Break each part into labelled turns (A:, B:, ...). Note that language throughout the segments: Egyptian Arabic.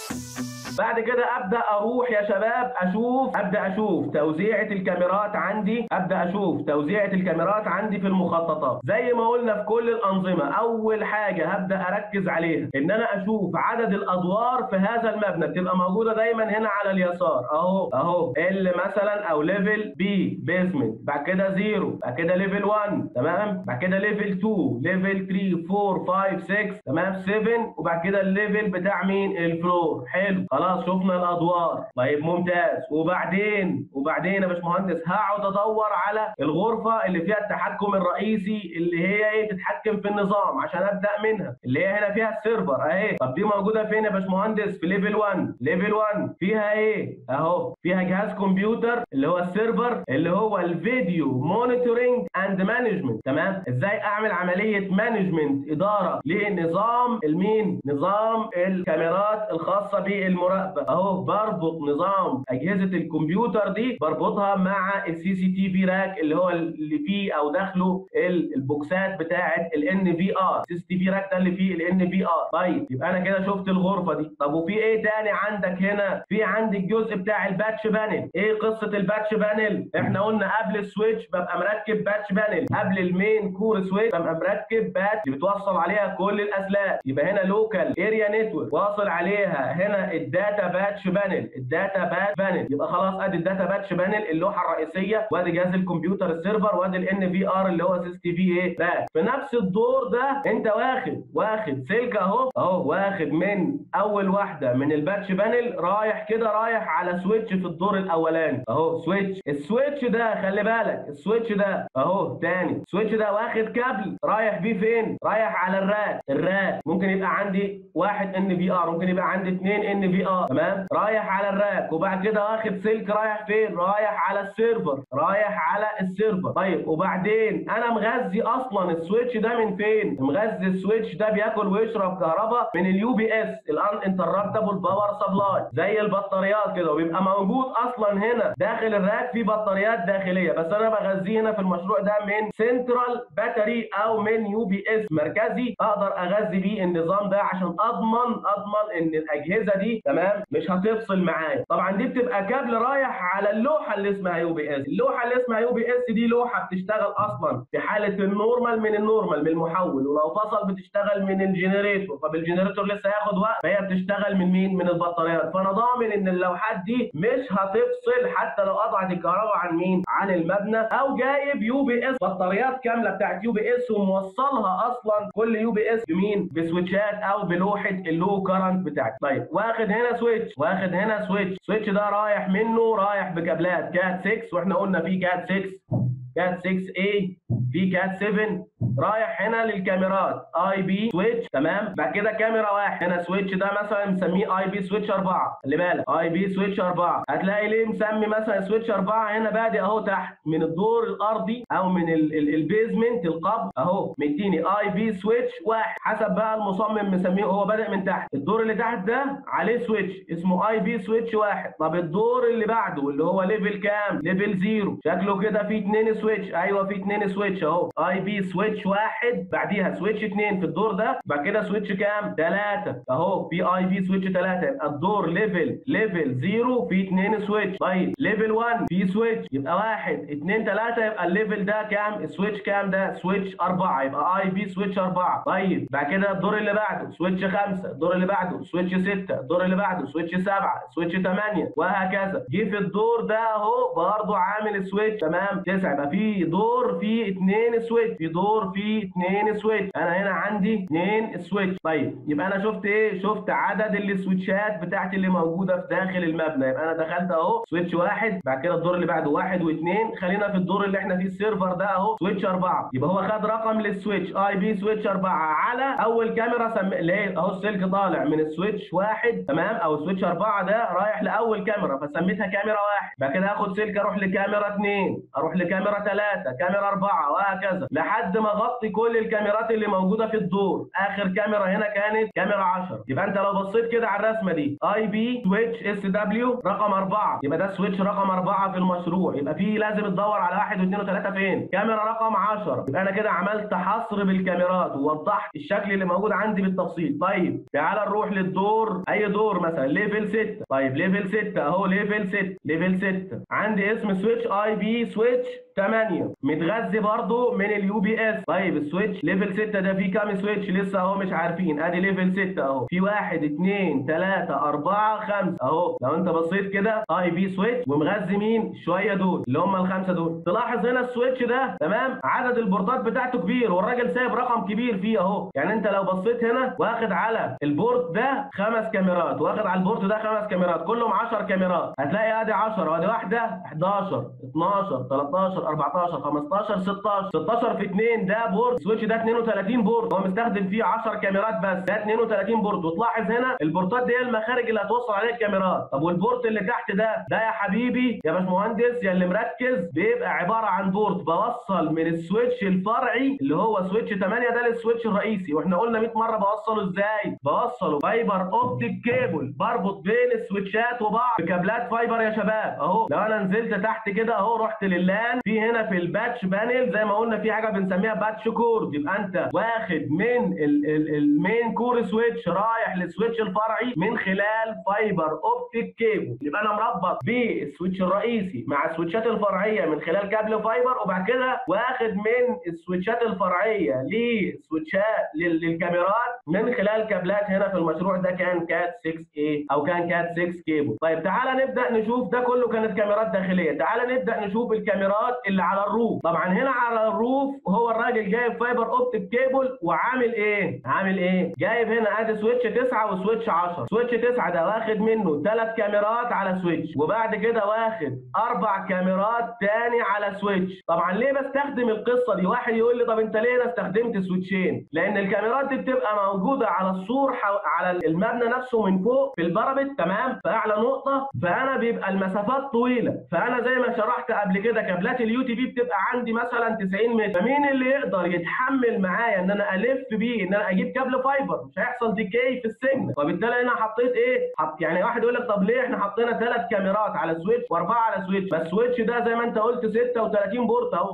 A: بعد كده ابدا اروح يا شباب اشوف ابدا اشوف توزيعه الكاميرات عندي ابدا اشوف توزيعه الكاميرات عندي في المخططات زي ما قلنا في كل الانظمه اول حاجه هبدا اركز عليها ان انا اشوف عدد الادوار في هذا المبنى بتبقى موجوده دايما هنا على اليسار اهو اهو ال مثلا او ليفل بي بيزمنت بعد كده زيرو بعد كده ليفل 1 تمام بعد كده ليفل 2 ليفل 3 4 5 6 تمام 7 وبعد كده الليفل بتاع مين الفلور حلو خلاص شفنا الادوار طيب ممتاز وبعدين وبعدين يا باشمهندس هقعد ادور على الغرفه اللي فيها التحكم الرئيسي اللي هي ايه تتحكم في النظام عشان ابدا منها اللي هي هنا فيها السيرفر اهي طب دي موجوده فين يا باشمهندس في ليفل 1 ليفل 1 فيها ايه اهو فيها جهاز كمبيوتر اللي هو السيرفر اللي هو الفيديو مونيتورنج اند مانجمنت تمام ازاي اعمل عمليه مانجمنت اداره لنظام المين نظام الكاميرات الخاصه بالمراقبه اهو بربط نظام اجهزه الكمبيوتر دي بربطها مع السي سي تي في راك اللي هو اللي فيه او داخله البوكسات بتاعه الان في ار السي سي تي في راك ده اللي فيه الان في ار طيب يبقى انا كده شفت الغرفه دي طب وفي ايه تاني عندك هنا في عندي الجزء بتاع الباتش بانل ايه قصه الباتش بانل احنا قلنا قبل السويتش ببقى مركب باتش بانل قبل المين كور سويتش ببقى مركب باتش اللي بتوصل عليها كل الاسلاك يبقى هنا لوكال اريا نتورك واصل عليها هنا الداتا باتش بانل الداتا باتش بانل يبقى خلاص ادي الداتا باتش بانل اللوحه الرئيسيه وادي جهاز الكمبيوتر السيرفر وادي الان في ار اللي هو سيس تي في ايه باك في نفس الدور ده انت واخد واخد سلك اهو اهو واخد من اول واحده من الباتش بانل رايح كده رايح على سويتش في الدور الاولاني اهو سويتش السويتش ده خلي بالك السويتش ده اهو تاني السويتش ده واخد كابل رايح بيه فين رايح على الراك الراك ممكن يبقى عندي واحد ان في ار ممكن يبقى عندي اثنين ان في ار تمام رايح على الراك وبعد كده واخد سلك رايح فين رايح على السيرفر رايح على السيرفر طيب وبعدين انا مغذي اصلا السويتش ده من فين مغذي السويتش ده بياكل ويشرب كهرباء من اليو بي اس الان انتربتبل باور سبلاي زي البطاريات كده وبيبقى موجود اصلا هنا داخل الراك في بطاريات داخليه بس انا بغذيه هنا في المشروع ده من سنترال باتري او من يو بي اس مركزي اقدر اغذي بيه النظام ده عشان اضمن اضمن ان الاجهزه دي تمام مش هتفصل معايا طبعا دي بتبقى كابل رايح على اللوحه اللي اسمها يو بي اس اللوحه اللي اسمها يو بي اس دي لوحه بتشتغل اصلا في حاله النورمال من النورمال من المحول ولو فصل بتشتغل من الجنريتور فبالجنريتور لسه هياخد وقت فهي بتشتغل من مين من البطاريات فانا ضامن ان اللوحات دي مش هتفصل حتى لو قطعت الكهرباء عن مين عن المبنى او جايب يو بي اس بطاريات كامله بتاعت يو بي اس وموصلها اصلا كل يو بي اس بمين بسويتشات او بلوحه اللو كرنت بتاعتي طيب واخد هنا سويتش واخد هنا سويتش سويتش ده رايح منه رايح بكابلات كات 6 واحنا قلنا في كات 6 كات 6 a في كات 7 رايح هنا للكاميرات اي بي سويتش تمام بعد كده كاميرا واحد هنا سويتش ده مثلا مسميه اي بي سويتش 4 خلي بالك اي بي سويتش 4 هتلاقي ليه مسمي مثلا سويتش 4 هنا بادئ اهو تحت من الدور الارضي او من البيزمنت القبر اهو مديني اي بي سويتش واحد حسب بقى المصمم مسميه هو بادئ من تحت الدور اللي تحت ده عليه سويتش اسمه اي بي سويتش واحد طب الدور اللي بعده اللي هو ليفل كام ليفل زيرو شكله كده فيه اتنين سويتش ايوه فيه اتنين سويتش اهو اي بي سويتش واحد بعديها سويتش اتنين في الدور ده بعد كده سويتش كام ثلاثة اهو في اي بي سويتش ثلاثة يبقى الدور ليفل ليفل زيرو في اتنين سويتش طيب ليفل 1 في سويتش يبقى واحد اتنين ثلاثة يبقى الليفل ده كام السويتش كام ده سويتش أربعة يبقى اي بي سويتش أربعة طيب بعد كده الدور اللي بعده سويتش خمسة الدور اللي بعده سويتش ستة الدور اللي بعده سويتش سبعة سويتش ثمانية وهكذا جه في الدور ده اهو برضه عامل سويتش تمام تسعة يبقى في دور فيه اتنين سويتش في دور فيه اتنين سويتش انا هنا عندي اتنين سويتش طيب يبقى انا شفت ايه شفت عدد السويتشات بتاعتي اللي موجوده في داخل المبنى يبقى انا دخلت اهو سويتش واحد بعد كده الدور اللي بعده واحد واثنين خلينا في الدور اللي احنا فيه السيرفر ده اهو سويتش اربعه يبقى هو خد رقم للسويتش اي بي سويتش اربعه على اول كاميرا سم... اللي هي اهو السلك طالع من السويتش واحد تمام او سويتش اربعه ده رايح لاول كاميرا فسميتها كاميرا واحد بعد كده اخد سلك اروح لكاميرا اثنين اروح لكاميرا كاميرا ثلاثة كاميرا أربعة وهكذا لحد ما اغطي كل الكاميرات اللي موجودة في الدور آخر كاميرا هنا كانت كاميرا 10 يبقى أنت لو بصيت كده على الرسمة دي اي بي سويتش اس دبليو رقم أربعة يبقى ده سويتش رقم أربعة في المشروع يبقى في لازم تدور على واحد واثنين وثلاثة فين كاميرا رقم 10 يبقى أنا كده عملت حصر بالكاميرات ووضحت الشكل اللي موجود عندي بالتفصيل طيب تعال نروح للدور أي دور مثلا ليفل 6 طيب ليفل 6 أهو ليفل 6 ليفل 6 عندي اسم سويتش اي بي سويتش 8 متغذي برضو من اليو بي اس طيب السويتش ليفل 6 ده فيه كام سويتش لسه اهو مش عارفين ادي ليفل 6 اهو في 1 2 3 4 5 اهو لو انت بصيت كده اي بي سويتش ومغذي مين شويه دول اللي هم الخمسه دول تلاحظ هنا السويتش ده تمام عدد البورتات بتاعته كبير والراجل سايب رقم كبير فيه اهو يعني انت لو بصيت هنا واخد على البورت ده خمس كاميرات واخد على البورت ده خمس كاميرات كلهم 10 كاميرات هتلاقي ادي 10 وادي واحده 11 12 13 14 15 16 16 في 2 ده بورد السويتش ده 32 بورد هو مستخدم فيه 10 كاميرات بس ده 32 بورد وتلاحظ هنا البورتات دي هي المخارج اللي هتوصل عليها الكاميرات طب والبورت اللي تحت ده ده يا حبيبي يا باشمهندس يا اللي مركز بيبقى عباره عن بورت بوصل من السويتش الفرعي اللي هو سويتش 8 ده للسويتش الرئيسي واحنا قلنا 100 مره بوصله ازاي بوصله فايبر اوبتيك كيبل بربط بين السويتشات وبعض بكابلات فايبر يا شباب اهو لو انا نزلت تحت كده اهو رحت لللان في هنا في الباتش بانل زي ما قلنا في حاجه بنسميها باتش كورد يبقى انت واخد من المين كور سويتش رايح للسويتش الفرعي من خلال فايبر اوبتيك كيبل يبقى انا مربط بالسويتش الرئيسي مع السويتشات الفرعيه من خلال كابل فايبر وبعد كده واخد من السويتشات الفرعيه لسويتشات للكاميرات من خلال كابلات هنا في المشروع ده كان كات 6 a او كان كات 6 كيبل طيب تعالى نبدا نشوف ده كله كانت كاميرات داخليه تعالى نبدا نشوف الكاميرات اللي على الروف طبعا هنا على الروف هو الراجل جايب فايبر اوبتيك كيبل وعامل ايه عامل ايه جايب هنا ادي سويتش 9 وسويتش 10 سويتش 9 ده واخد منه ثلاث كاميرات على سويتش وبعد كده واخد اربع كاميرات تاني على سويتش طبعا ليه بستخدم القصه دي واحد يقول لي طب انت ليه استخدمت سويتشين لان الكاميرات دي بتبقى موجوده على السور على المبنى نفسه من فوق في البارابت تمام في اعلى نقطه فانا بيبقى المسافات طويله فانا زي ما شرحت قبل كده كابلات اليو تي في بتبقى عندي مثلا 90 متر فمين اللي يقدر يتحمل معايا ان انا الف بيه ان انا اجيب كابل فايبر مش هيحصل ديكي في السجن وبالتالي انا حطيت ايه حط يعني واحد يقول لك طب ليه احنا حطينا ثلاث كاميرات على سويتش واربعه على سويتش بس سويتش ده زي ما انت قلت 36 بورت اهو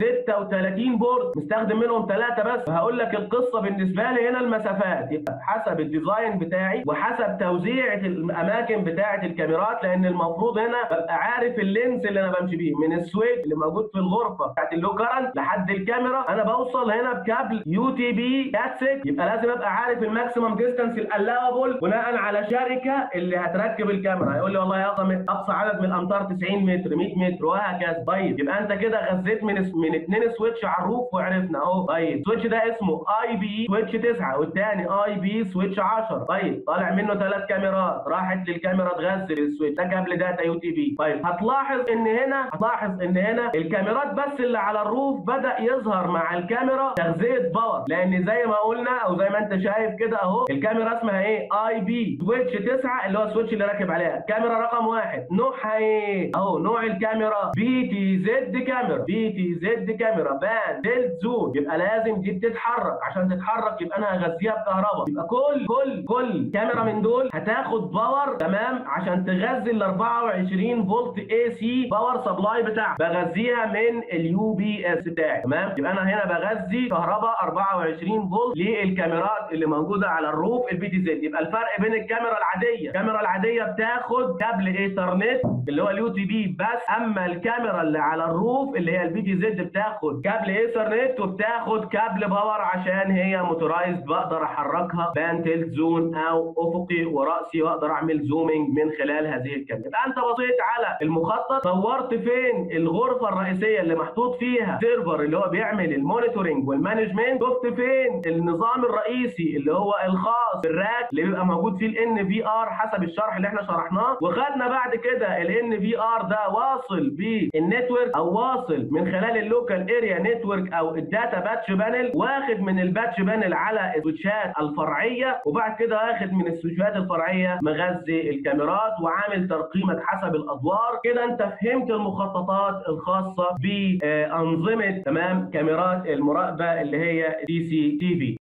A: 36 بورت مستخدم منهم ثلاثه بس فهقول لك القصه بالنسبه لي هنا المسافات يبقى حسب الديزاين بتاعي وحسب توزيع الاماكن بتاعه الكاميرات لان المفروض هنا ببقى عارف اللينس اللي انا بمشي بيه من السويتش اللي موجود في الغرفه بتاعت اللو كارنت لحد الكاميرا انا بوصل هنا بكابل يو تي بي كات 6 يبقى لازم ابقى عارف الماكسيمم ديستانس الالاوبل بناء على شركه اللي هتركب الكاميرا يقول لي والله يا اقصى عدد من الامتار 90 متر 100 متر وهكذا طيب يبقى انت كده غذيت من من اثنين سويتش على الروف وعرفنا اهو طيب السويتش ده اسمه اي بي سويتش 9 والثاني اي بي سويتش 10 طيب طالع منه ثلاث كاميرات راحت للكاميرا تغذي السويتش ده كابل داتا يو تي بي طيب هتلاحظ ان هنا هتلاحظ ان هنا الكاميرات بس اللي على الروف بدا يظهر مع الكاميرا تغذيه باور لان زي ما قلنا او زي ما انت شايف كده اهو الكاميرا اسمها ايه اي بي سويتش 9 اللي هو السويتش اللي راكب عليها كاميرا رقم واحد نوعها ايه اهو نوع الكاميرا بي تي زد كاميرا بي تي زد كاميرا بان ديل زون يبقى لازم دي بتتحرك عشان تتحرك يبقى انا هغذيها بكهرباء يبقى كل كل كل كاميرا من دول هتاخد باور تمام عشان تغذي ال 24 فولت اي سي باور سبلاي بتاعها بغذيها من اليو بي اس بتاعي تمام يبقى انا هنا بغذي كهرباء 24 فولت للكاميرات اللي موجوده على الروف البي تي زد يبقى الفرق بين الكاميرا العاديه الكاميرا العاديه بتاخد كابل ايثرنت اللي هو اليو تي بي بس اما الكاميرا اللي على الروف اللي هي البي تي زد بتاخد كابل ايثرنت وبتاخد كابل باور عشان هي موتورايزد بقدر احركها بان تيلت زون او افقي وراسي واقدر اعمل زومينج من خلال هذه الكاميرا يبقى انت بصيت على المخطط دورت فين الغرفه الرئيسيه اللي محطوط فيها سيرفر اللي هو بيعمل المونيتورنج والمانجمنت شفت فين النظام الرئيسي اللي هو الخاص بالراك اللي بيبقى موجود فيه الان في ار حسب الشرح اللي احنا شرحناه وخدنا بعد كده الان في ار ده واصل بالنتورك او واصل من خلال اللوكال اريا نتورك او الداتا باتش بانل واخد من الباتش بانل على السويتشات الفرعيه وبعد كده واخد من السويتشات الفرعيه مغذي الكاميرات وعامل ترقيمك حسب الادوار كده انت فهمت المخططات الخاصه بانظمه تمام كاميرات المراقبه اللي هي دي سي تي في